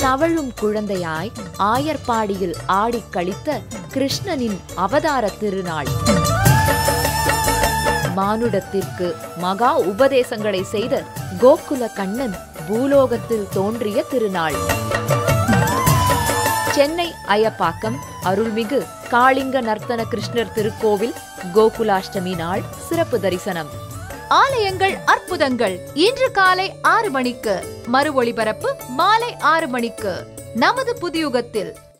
தவழும் குழந்தையாய் ஆயர்பாடியில் ஆடிக் கழித்த கிருஷ்ணனின் அவதார திருநாள் மானுடத்திற்கு மகா உபதேசங்களை செய்த கோகுல கண்ணன் பூலோகத்தில் தோன்றிய திருநாள் சென்னை அயப்பாக்கம் அருள்மிகு காளிங்க நர்த்தன கிருஷ்ணர் திருக்கோவில் கோகுலாஷ்டமி நாள் சிறப்பு தரிசனம் ஆலயங்கள் அற்புதங்கள் இன்று காலை ஆறு மணிக்கு மறு ஒளிபரப்பு மாலை ஆறு மணிக்கு நமது புதியுகத்தில்